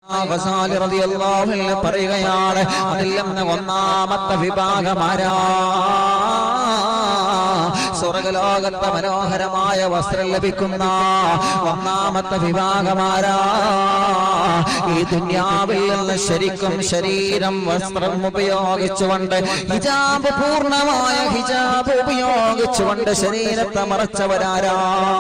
ഗസാലി റളിയല്ലാഹു അൻഹു പറയുകയാണ് അതിൽ നിന്ന് ഒന്നാമത്തെ വിഭാഗമാരാ സ്വർഗലോകത്തെ മനോഹരമായ വസ്ത്രം ലഭിക്കുന്ന ഒന്നാമത്തെ വിഭാഗമാരാ ഈ ദുന്യാവിൽ നിന്ന് ശരിക്കും ശരീരം വസ്ത്രം ഉപയോഗിച്ചുകൊണ്ട് ഹിജാബ് പൂർണ്ണമായ ഹിജാബ് ഉപയോഗിച്ചുകൊണ്ട് ശരീരത്തെ മറച്ചവരാരാ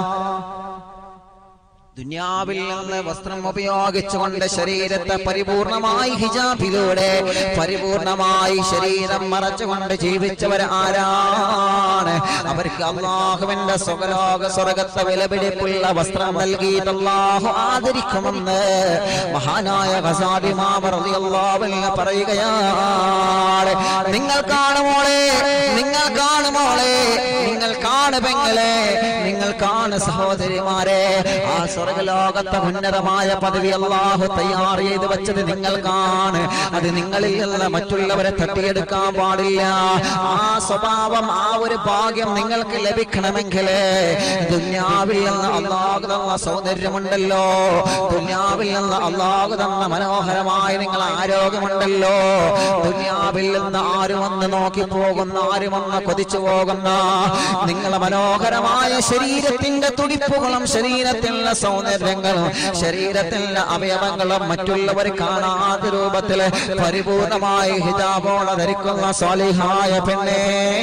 ദുന്യാവിൽ നിന്ന് വസ്ത്രം ഉപയോഗിച്ചുകൊണ്ട് ശരീരത്തെ പരിപൂർണമായി ഹിജാബിലൂടെ പരിപൂർണമായി ശരീരം മറച്ചുകൊണ്ട് ജീവിച്ചവർ ആരാണ് അവർക്ക് അള്ളാഹുവിന്റെ സ്വകലോക സ്വർഗത്തെ വിലപിടിപ്പുള്ള വസ്ത്രം നൽകിയിട്ട് അള്ളാഹു ആദരിക്കുമെന്ന് മഹാനായ ഖസാബി മാമർ റളിയല്ലാഹു പറയുകയാണ് നിങ്ങൾ കാണുമോളെ നിങ്ങൾ കാണുമോളെ നിങ്ങൾ കാണുമെങ്കിലേ നിങ്ങൾ കാണു സഹോദരിമാരെ ആ സ്വർഗലോകത്തെ ഉന്നതമായ പദവി അള്ളാഹു തയ്യാർ ചെയ്ത് വെച്ചത് നിങ്ങൾക്കാണ് അത് നിങ്ങളിൽ നിന്ന് മറ്റുള്ളവരെ തട്ടിയെടുക്കാൻ പാടില്ല ആ സ്വഭാവം ആ ഒരു ഭാഗ്യം നിങ്ങൾക്ക് ലഭിക്കണമെങ്കിൽ ദുന്യാവിൽ നിന്ന് അള്ളാഹു തന്ന സൗന്ദര്യമുണ്ടല്ലോ ദുന്യാവിൽ നിന്ന് അള്ളാഹു തന്ന മനോഹരമായ നിങ്ങൾ ആരോഗ്യമുണ്ടല്ലോ ദുന്യാവിൽ നിന്ന് ആരും വന്ന് നോക്കി പോകുന്ന ആരും വന്ന് കൊതിച്ചു പോകുന്ന നിങ്ങളെ മനോഹരമായ ശരീരത്തിന്റെ തുടിപ്പുകളും ശരീരത്തിലുള്ള സൗന്ദര്യങ്ങളും ശരീരത്തിലുള്ള അവയവങ്ങളും മറ്റുള്ളവർ കാണാത്ത രൂപത്തിൽ പരിപൂർണമായി ഹിജാബോള ധരിക്കുന്ന സ്വാലിഹായ പെണ്ണേ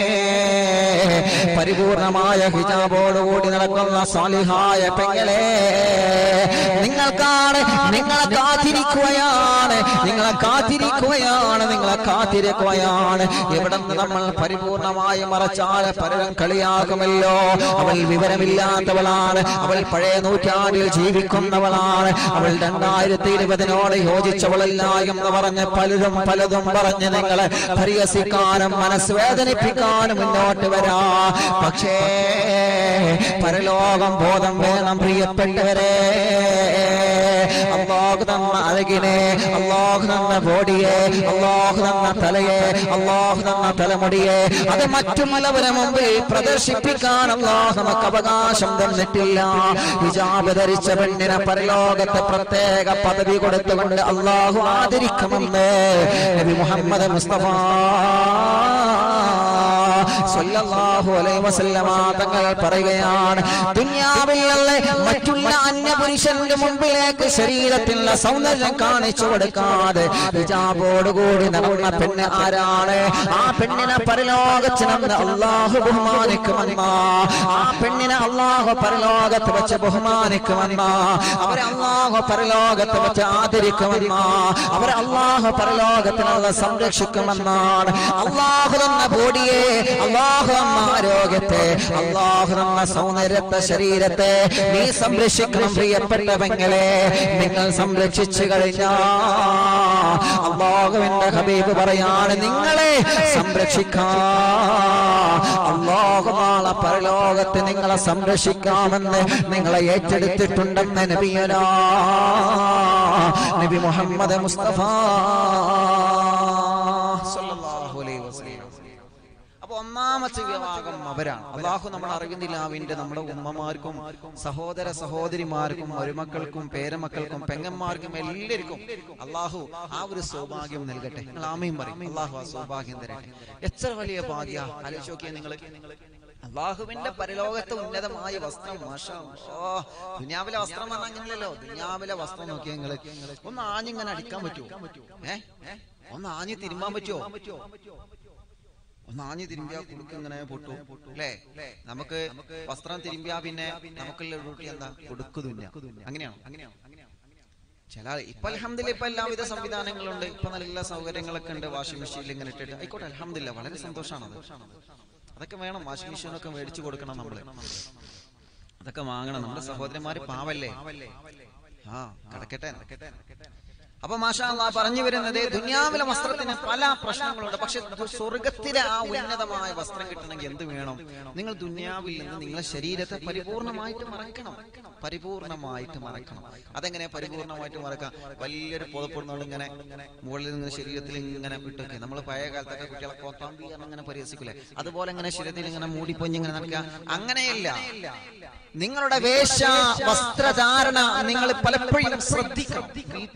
പരിപൂർണമായ ഹിജാബോടുകൂടി നടക്കുന്ന സ്വാലിഹായ പെങ്ങളെ നിങ്ങൾക്കാണ് നിങ്ങളെ കാത്തിരിക്കുകയാണ് നിങ്ങളെ കാത്തിരിക്കുകയാണ് നിങ്ങളെ കാത്തിരിക്കുകയാണ് എവിടെ നിന്ന് നമ്മൾ പരിപൂർണമായി മറച്ചാൽ പലരും കളിയാകുമല്ലോ അവൾ വിവരമില്ലാത്തവളാണ് അവൾ പഴയ നൂറ്റാണ്ടിൽ ജീവിക്കുന്നവളാണ് അവൾ രണ്ടായിരത്തി ഇരുപതിനോട് യോജിച്ചവളല്ല എന്ന് പറഞ്ഞ് പലരും പലതും പറഞ്ഞ് നിങ്ങളെ പരിഹസിക്കാനും മനസ്സ് വേദനിപ്പിക്കാനും മുന്നോട്ട് വരാ പക്ഷേ പരലോകം ബോധം വേണം പ്രിയപ്പെട്ടവരെ അള്ളാഹു തന്ന അഴകിനെ അള്ളാഹു തന്ന ബോഡിയെ അള്ളാഹു തന്ന തലയെ അള്ളാഹു തന്ന തലമുടിയെ അത് മറ്റുള്ളവരെ മുമ്പിൽ പ്രദർശിപ്പിക്കാൻ അള്ളാഹു നമുക്ക് അവകാശം തന്നിട്ടില്ല ഹിജാബ് ധരിച്ച പെണ്ണിനെ പരലോകത്തെ പ്രത്യേക പദവി കൊടുത്തുകൊണ്ട് അള്ളാഹു ആദരിക്കുമെന്ന് നബി മുഹമ്മദ് മുസ്തഫ സല്ലല്ലാഹു അലൈഹി വസല്ലമ തങ്ങൾ പറയുകയാണ് ദുനിയാവിൽ നിന്ന് മറ്റുള്ള അന്യപുരുഷന്റെ മുമ്പിലേക്ക് ശരീരത്തിലുള്ള സൗന്ദര്യം കാണിച്ചു കൊടുക്കാതെ ഹിജാബോടുകൂടി നടന്ന പെണ്ണ് ആരാണ് ആ പെണ്ണിനെ പരലോകത്ത് നിന്ന് അള്ളാഹു ബഹുമാനിക്കുമെന്ന ആ പെണ്ണിനെ അള്ളാഹു പരലോകത്ത് വെച്ച് ബഹുമാനിക്കുമെന്ന അവരെ അള്ളാഹു പരലോകത്ത് വെച്ച് ആദരിക്കുമെന്ന അവരെ അള്ളാഹു പരലോകത്തിനുള്ള സംരക്ഷിക്കുമെന്നാണ് അള്ളാഹു തന്ന ബോഡിയെ അള്ളാഹു തന്ന ആരോഗ്യത്തെ അള്ളാഹു തന്ന സൗന്ദര്യത്തെ ശരീരത്തെ നീ സംരക്ഷിക്കണം പ്രിയപ്പെട്ട പെങ്ങളെ നിങ്ങൾ സംരക്ഷിച്ചു കഴിഞ്ഞാ അള്ളാഹുവിന്റെ ഹബീബ് പറയാണ് നിങ്ങളെ സംരക്ഷിക്കാ അള്ളാഹു നാളെ പരലോകത്ത് നിങ്ങളെ സംരക്ഷിക്കാമെന്ന് നിങ്ങളെ ഏറ്റെടുത്തിട്ടുണ്ടെന്ന് നബിയനാ നബി മുഹമ്മദ് മുസ്തഫ സല്ലല്ലാഹു അലൈഹി വസല്ലം അപ്പൊ ഒന്നാമത്തെ വിഭാഗം അവരാണ് അള്ളാഹു നമ്മൾ അറിയുന്നില്ലാവിന്റെ നമ്മുടെ ഉമ്മമാർക്കും സഹോദര സഹോദരിമാർക്കും മരുമക്കൾക്കും പേരമക്കൾക്കും പെങ്ങന്മാർക്കും എല്ലാവർക്കും അള്ളാഹു ആ ഒരു സൗഭാഗ്യം നൽകട്ടെ നിങ്ങൾ ആമയും പറയും അള്ളാഹു ആ സൗഭാഗ്യം തരട്ടെ എത്ര വലിയ ഭാഗ്യ ആലോചിച്ച് നോക്കിയാൽ നിങ്ങൾ അള്ളാഹുവിന്റെ പരലോകത്തെ ഉന്നതമായ വസ്ത്രം മാഷാ ഓ ദുനിയാവിലെ വസ്ത്രം പറഞ്ഞാൽ അങ്ങനെയല്ലോ ദുനിയാവിലെ വസ്ത്രം നോക്കിയാൽ നിങ്ങൾ ഒന്ന് ആഞ്ഞിങ്ങനെ അടിക്കാൻ പറ്റുമോ ഏ ഒന്ന് ആഞ്ഞ് തിരുമ്പാൻ പറ്റുമോ ഒന്ന് ആഞ്ഞു തിരുമ്പിയാ കുടുക്ക് ഇങ്ങനെ പൊട്ടു അല്ലേ നമുക്ക് വസ്ത്രം തിരുമ്പിയാ പിന്നെ നമുക്കുള്ള ഡ്യൂട്ടി എന്താ കൊടുക്കു തുന്ന അങ്ങനെയാണോ അങ്ങനെയാണോ ചില ഇപ്പൊ അലഹമില്ല ഇപ്പൊ എല്ലാവിധ സംവിധാനങ്ങളുണ്ട് ഇപ്പൊ നല്ല സൗകര്യങ്ങളൊക്കെ ഉണ്ട് വാഷിംഗ് മെഷീനിൽ ഇങ്ങനെ ഇട്ടിട്ട് ആയിക്കോട്ടെ അലഹമില്ല വളരെ സന്തോഷമാണ് അതൊക്കെ വേണം വാഷിംഗ് മെഷീനൊക്കെ മേടിച്ചു കൊടുക്കണം നമ്മള് അതൊക്കെ വാങ്ങണം നമ്മുടെ സഹോദരന്മാര് പാവല്ലേ ആ കിടക്കട്ടെ അപ്പൊ മാഷാ അള്ളാ പറഞ്ഞു വരുന്നത് ദുനിയാവിലെ വസ്ത്രത്തിന് പല പ്രശ്നങ്ങളുണ്ട് പക്ഷെ സ്വർഗത്തിലെ ആ ഉന്നതമായ വസ്ത്രം കിട്ടണമെങ്കിൽ എന്ത് വേണം നിങ്ങൾ ദുനിയാവിൽ നിന്ന് നിങ്ങളെ ശരീരത്തെ പരിപൂർണമായിട്ട് മറക്കണം പരിപൂർണമായിട്ട് മറക്കണം അതെങ്ങനെ പരിപൂർണമായിട്ട് മറക്കാം വലിയൊരു പുതപ്പെടുന്നോണ്ട് ഇങ്ങനെ മുകളിൽ നിന്ന് ശരീരത്തിൽ ഇങ്ങനെ വിട്ടൊക്കെ നമ്മൾ പഴയ കാലത്തൊക്കെ കുട്ടികളെ കോത്താമ്പി കാരണം ഇങ്ങനെ പരിഹസിക്കൂലേ അതുപോലെ ഇങ്ങനെ ശരീരത്തിൽ ഇങ്ങനെ മൂടിപ്പൊഞ്ഞ് ഇങ്ങനെ നടക്കുക അങ്ങനെയല്ല നിങ്ങളുടെ വേഷ വസ്ത്രധാരണ നിങ്ങൾ പലപ്പോഴും ശ്രദ്ധിക്കണം വീട്ടിലാണെങ്കിൽ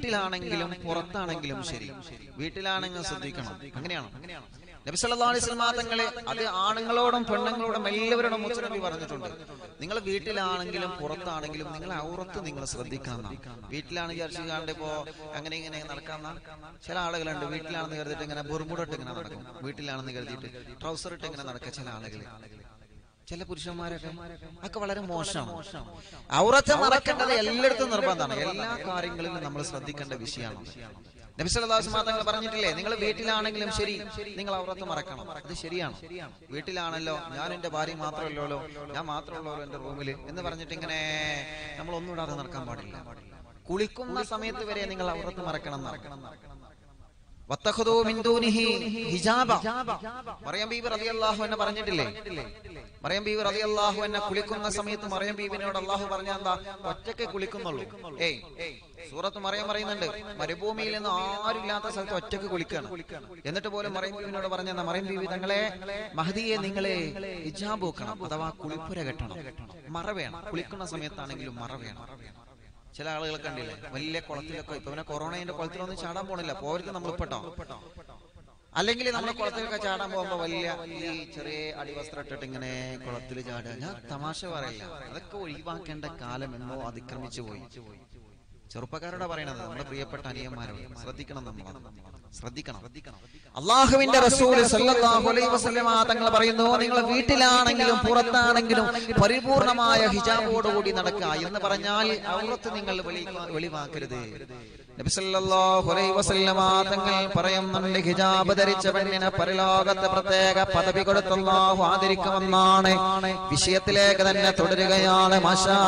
വീട്ടിലാണെങ്കിലും പുറത്താണെങ്കിലും ശരി വീട്ടിലാണെങ്കിലും ശ്രദ്ധിക്കണം അങ്ങനെയാണ് നബി സല്ലല്ലാഹു അലൈഹി വസല്ലം തങ്ങളെ അത് ആണുങ്ങളോടും പെണ്ണുങ്ങളോടും എല്ലാവരോടും മുത്തനബി പറഞ്ഞിട്ടുണ്ട് നിങ്ങൾ വീട്ടിലാണെങ്കിലും പുറത്താണെങ്കിലും നിങ്ങൾ ഔറത്ത് നിങ്ങൾ ശ്രദ്ധിക്കണം വീട്ടിലാണ് വിചാരിച്ചു കാണ്ട് ഇപ്പോ അങ്ങനെ ഇങ്ങനെ നടക്കാന്ന ചില ആളുകളുണ്ട് വീട്ടിലാണെന്ന് കരുതിയിട്ട് ഇങ്ങനെ ബുർമുടട്ട് ഇങ്ങനെ നടക്കും വീട്ടിലാണെന്ന് കരുതിയിട്ട് ട്രൗസർ ഇട്ട് ഇങ്ങനെ നടക്കുക ചില ആളുകൾ ചില പുരുഷന്മാരൊക്കെ അതൊക്കെ വളരെ മോശമാണ് ഔറത്തെ മറക്കേണ്ടത് എല്ലായിടത്തും നിർബന്ധമാണ് എല്ലാ കാര്യങ്ങളിലും നമ്മൾ ശ്രദ്ധിക്കേണ്ട വിഷയമാണ് നബിസ്വല്ലാസ് തങ്ങൾ പറഞ്ഞിട്ടില്ലേ നിങ്ങൾ വീട്ടിലാണെങ്കിലും ശരി നിങ്ങൾ ഔറത്ത് മറക്കണം അത് ശരിയാണ് വീട്ടിലാണല്ലോ ഞാൻ എന്റെ ഭാര്യ മാത്രമല്ലല്ലോ ഞാൻ മാത്രമുള്ളൂ എന്റെ റൂമിൽ എന്ന് പറഞ്ഞിട്ട് ഇങ്ങനെ നമ്മൾ ഒന്നും ഇടാതെ നടക്കാൻ പാടില്ല കുളിക്കുന്ന സമയത്ത് വരെ നിങ്ങൾ ഔറത്ത് മറക്കണം നടക്കണം വത്തഖുദൂ മിൻ ദൂനിഹി ഹിജാബ. മറിയം ബീബി റളിയല്ലാഹു അൻഹ പറഞ്ഞിട്ടില്ലേ മറിയം ബീബി റളിയല്ലാഹു അൻഹ കുളിക്കുന്ന സമയത്ത് മറിയം ബീബിനോട് അള്ളാഹു പറഞ്ഞ എന്താ ഒറ്റയ്ക്ക് കുളിക്കുന്നുള്ളൂ ഏയ് സൂറത്ത് മറിയം പറയുന്നുണ്ട് മരുഭൂമിയിൽ നിന്ന് ആരുമില്ലാത്ത സ്ഥലത്ത് ഒറ്റയ്ക്ക് കുളിക്കാണ് എന്നിട്ട് പോലും മറിയം ബീബിനോട് പറഞ്ഞ എന്താ മറിയം ബീബി തങ്ങളെ മഹദിയെ നിങ്ങളെ ഹിജാബ് വെക്കണം അഥവാ കുളിപ്പുര കെട്ടണം മറ വേണം കുളിക്കുന്ന സമയത്താണെങ്കിലും മറ വേണം ചില ആളുകൾ കണ്ടില്ലേ വലിയ കുളത്തിലൊക്കെ ഇപ്പൊ പിന്നെ കൊറോണയുടെ കുളത്തിലൊന്നും ചാടാൻ പോണില്ല പോരുത് നമ്മൾ ഇപ്പട്ടോ അല്ലെങ്കിൽ നമ്മൾ കുളത്തിലൊക്കെ ചാടാൻ പോകുമ്പോ വലിയ ഈ ചെറിയ അടിവസ്ത്രം ഇട്ടിട്ട് ഇങ്ങനെ കുളത്തിൽ ചാടുക ഞാൻ തമാശ പറയില്ല അതൊക്കെ ഒഴിവാക്കേണ്ട കാലം എന്നോ അതിക്രമിച്ചു പോയി ചെറുപ്പക്കാരോടാ പറയണത് നമ്മുടെ പ്രിയപ്പെട്ട അനിയന്മാരോട് ശ്രദ്ധിക്കണം നമ്മൾ ശ്രദ്ധിക്കണം അള്ളാഹുവിന്റെ റസൂല് സല്ലല്ലാഹു അലൈഹി വസല്ലമ തങ്ങൾ പറയുന്നു നിങ്ങൾ വീട്ടിലാണെങ്കിലും പുറത്താണെങ്കിലും പരിപൂർണമായ ഹിജാബോടുകൂടി നടക്കുക എന്ന് പറഞ്ഞാൽ ഔറത്ത് നിങ്ങൾ വെളി വെളിവാക്കരുത് നബി സല്ലല്ലാഹു അലൈഹി വസല്ലമ തങ്ങൾ പറയുന്നുണ്ട് ഹിജാബ് ധരിച്ച പെണ്ണിന് പരലോകത്ത് പ്രത്യേക പദവി കൊടുത്ത് അല്ലാഹു ആദരിക്കുമെന്നാണ് വിഷയത്തിലേക്ക് തന്നെ തുടരുകയാണ് മാഷാ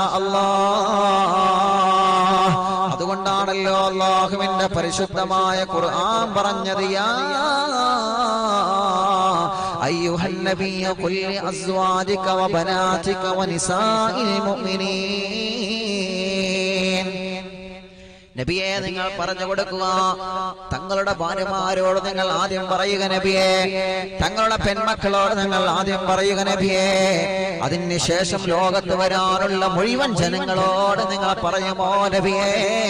അല്ലാഹ് അതുകൊണ്ടാണല്ലോ അള്ളാഹുവിന്റെ പരിശുദ്ധമായ ഖുർആൻ പറഞ്ഞത് യാ അയ്യുഹൻ നബിയ ഖുൽ ലി അസ്വാജിക വബനാതിക വനിസാഇൽ മുഅ്മിനീൻ നബിയെ നിങ്ങൾ പറഞ്ഞു കൊടുക്കുക തങ്ങളുടെ ഭാര്യമാരോട് നിങ്ങൾ ആദ്യം പറയുക നബിയെ തങ്ങളുടെ പെൺമക്കളോട് നിങ്ങൾ ആദ്യം പറയുക നബിയെ അതിന് ശേഷം ലോകത്ത് വരാനുള്ള മുഴുവൻ ജനങ്ങളോട് നിങ്ങൾ പറയുമോ നബിയെ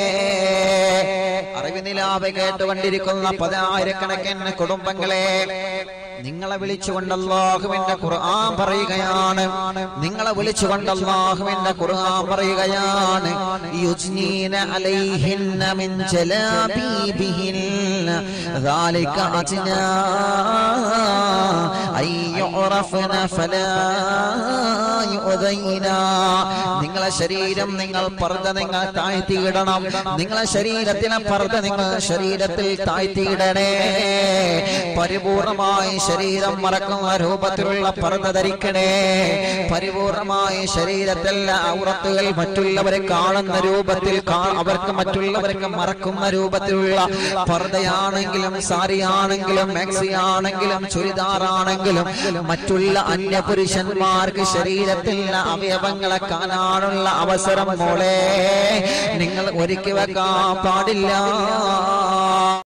അറിവിനിലാവ് കേട്ടുകൊണ്ടിരിക്കുന്ന പതിനായിരക്കണക്കിന് കുടുംബങ്ങളെ നിങ്ങളെ വിളിച്ചുകൊണ്ട് അല്ലാഹുവിന്റെ ഖുർആൻ പറയുകയാണ് നിങ്ങളെ വിളിച്ചുകൊണ്ട് അല്ലാഹുവിന്റെ ഖുർആൻ പറയുകയാണ് യുജ്നീന അലൈഹിന്ന മിൻ ജലാബീബിഹിന്ന ذلك أدنى أن يعرفن فلا يؤذين നിങ്ങളെ ശരീരം നിങ്ങൾ പർദ്ദ നിങ്ങൾ താഴ്ത്തിയിടണം നിങ്ങളെ ശരീരത്തിലെ പർദ്ദ നിങ്ങൾ ശരീരത്തിൽ താഴ്ത്തിയിടണേ പരിപൂർണമായി ശരീരം മറക്കുന്ന രൂപത്തിലുള്ള പർദ്ദ ധരിക്കണേ പരിപൂർണമായി ശരീരത്തിൽ ഔറത്തുകൾ മറ്റുള്ളവരെ കാണുന്ന രൂപത്തിൽ കാ- അവർക്ക് മറ്റുള്ളവർക്ക് മറക്കുന്ന രൂപത്തിലുള്ള പർദ്ദയാണെങ്കിലും സാരിയാണെങ്കിലും മാക്സി ആണെങ്കിലും ചുരിദാറാണെങ്കിലും മറ്റുള്ള അന്യ പുരുഷന്മാർക്ക് ശരീരത്തിൽ അവയവങ്ങളെ കാണാനുള്ള അവസരം മോളെ നിങ്ങൾ ഒരുക്കി വെക്കാൻ പാടില്ല